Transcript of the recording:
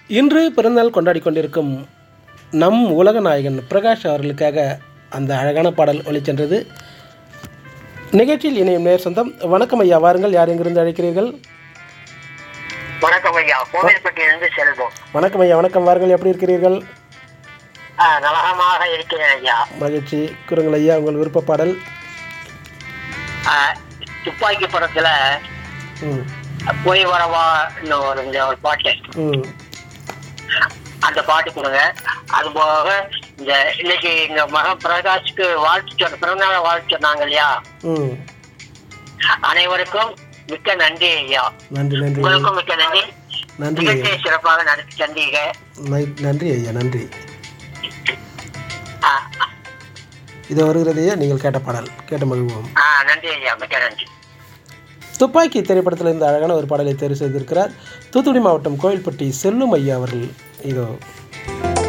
இன்று பிறந்தநாள் கொண்டாடி கொண்டிருக்கும் நம் உலக நாயகன் பிரகாஷ் அவர்களுக்காக அந்த அழகான பாடல் ஒளிச்சென்றது நிகழ்ச்சியில் இணையும் நேர் சொந்தம் வணக்கம் ஐயா வாருங்கள் யார் எங்கிருந்து அழைக்கிறீர்கள் வணக்கம் ஐயா கோவில்பட்டியிலிருந்து செல்வம் வணக்கம் ஐயா வணக்கம் வாருங்கள் எப்படி இருக்கிறீர்கள் ஆ, நலகமாக இருக்கிறேன் ஐயா மகிழ்ச்சி கூறுங்கள் ஐயா உங்கள் விருப்ப பாடல் ஆ, துப்பாக்கி படத்துல ம் போய் வரவா ஒரு இந்த ஒரு பாட்டு ம் அந்த பாட்டு கொடுங்க அது போக இந்த இன்னைக்கு எங்க மகன் பிரகாஷ்க்கு வாழ்த்து சொன்ன பிறந்தநாள் வாழ்த்து சொன்னாங்க இல்லையா ம் அனைவருக்கும் மிக்க நன்றி ஐயா நன்றி நன்றி உங்களுக்கும் மிக்க நன்றி நன்றி ஐயா நிகழ்ச்சியை சிறப்பாக நடத்தி தந்தீங்க நை- நன்றி ஐயா நன்றி ஆ, இது வருகிறது ஐயா நீங்கள் கேட்ட பாடல் கேட்ட மகிழ்வோம் ஆ, நன்றி ஐயா மிக்க நன்றி துப்பாக்கி திரைப்படத்தில் இந்த அழகான ஒரு பாடலை தேர்வு செய்திருக்கிறார் தூத்துக்குடி மாவட்டம் கோயில்பட்டி செல்லும் ஐயா அவர்கள் இதோ